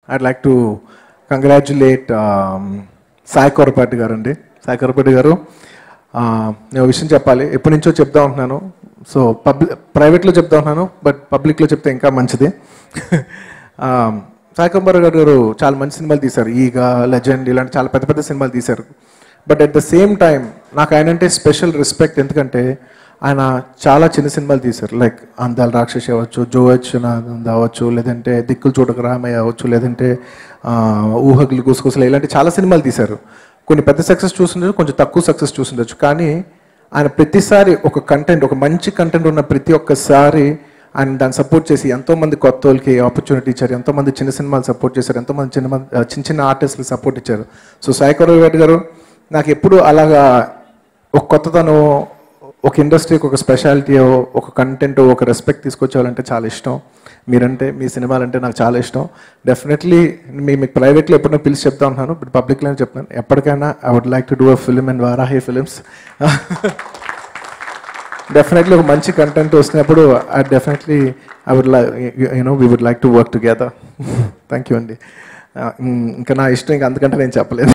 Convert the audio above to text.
I'd like to congratulate Sai Korapati garu అండి సాయి కొరపాటి గారు ఆ, నేను ఒక విషయం చెప్పాలి ఎప్పటి నుంచో చెప్తా ఉంటున్నాను సో పబ్లిక్ ప్రైవేట్లో చెప్తా ఉంటున్నాను బట్ పబ్లిక్లో చెప్తే ఇంకా మంచిది ఆ, సాయి కొరపాటి గారు చాలా మంచి సినిమాలు తీశారు ఈగ లెజెండ్ ఇలాంటి చాలా పెద్ద పెద్ద సినిమాలు తీశారు but at the same time నాకు ఆయన అంటే స్పెషల్ రెస్పెక్ట్ ఎందుకంటే ఆయన చాలా చిన్న సినిమాలు తీశారు లైక్ అందాల రాక్షసి అవ్వచ్చు జోవచ్చునాథ్ అవ్వచ్చు లేదంటే దిక్కులు చూడక రామయ్య అవ్వచ్చు లేదంటే ఆ, ఊహకులు గుసగుసలు ఇలాంటి చాలా సినిమాలు తీశారు కొన్ని పెద్ద సక్సెస్ చూసిండొచ్చు కొంచెం తక్కువ సక్సెస్ చూసిండొచ్చు కానీ ఆయన ప్రతిసారి ఒక కంటెంట్ ఒక మంచి కంటెంట్ ఉన్న ప్రతి ఒక్కసారి ఆయన దాన్ని సపోర్ట్ చేసి ఎంతో మంది కొత్త వాళ్ళకి ఆపర్చునిటీ ఇచ్చారు ఎంతో మంది చిన్న సినిమాలు సపోర్ట్ చేశారు ఎంతో మంది చిన్న మంది- ఆ, చిన్న చిన్న ఆర్టిస్టులకు సపోర్ట్ ఇచ్చారు సో సాయి కొరవేటి గారు నాకు ఎప్పుడు అలాగా ఒక కొత్తతనం ఒక ఇండస్ట్రీకి ఒక స్పెషాలిటీ ఒక కంటెంట్ ఒక రెస్పెక్ట్ తీసుకొచ్చేవాళ్ళంటే చాలా ఇష్టం మీరంటే మీ సినిమాలంటే నాకు చాలా ఇష్టం డెఫినెట్లీ మీ మీకు ప్రైవేట్లో ఎప్పుడైనా పిలిచి చెప్తా ఉన్నాను బట్ పబ్లిక్లో చెప్తాను ఎప్పటికైనా I would like to do a film and Varahi films definitely ఒక మంచి కంటెంట్ వస్తున్నప్పుడు I definitely I would like you know we would like to work together thank you అండి ఇంకా నా ఇష్టం ఇంకా అందుకంటే నేను చెప్పలేదు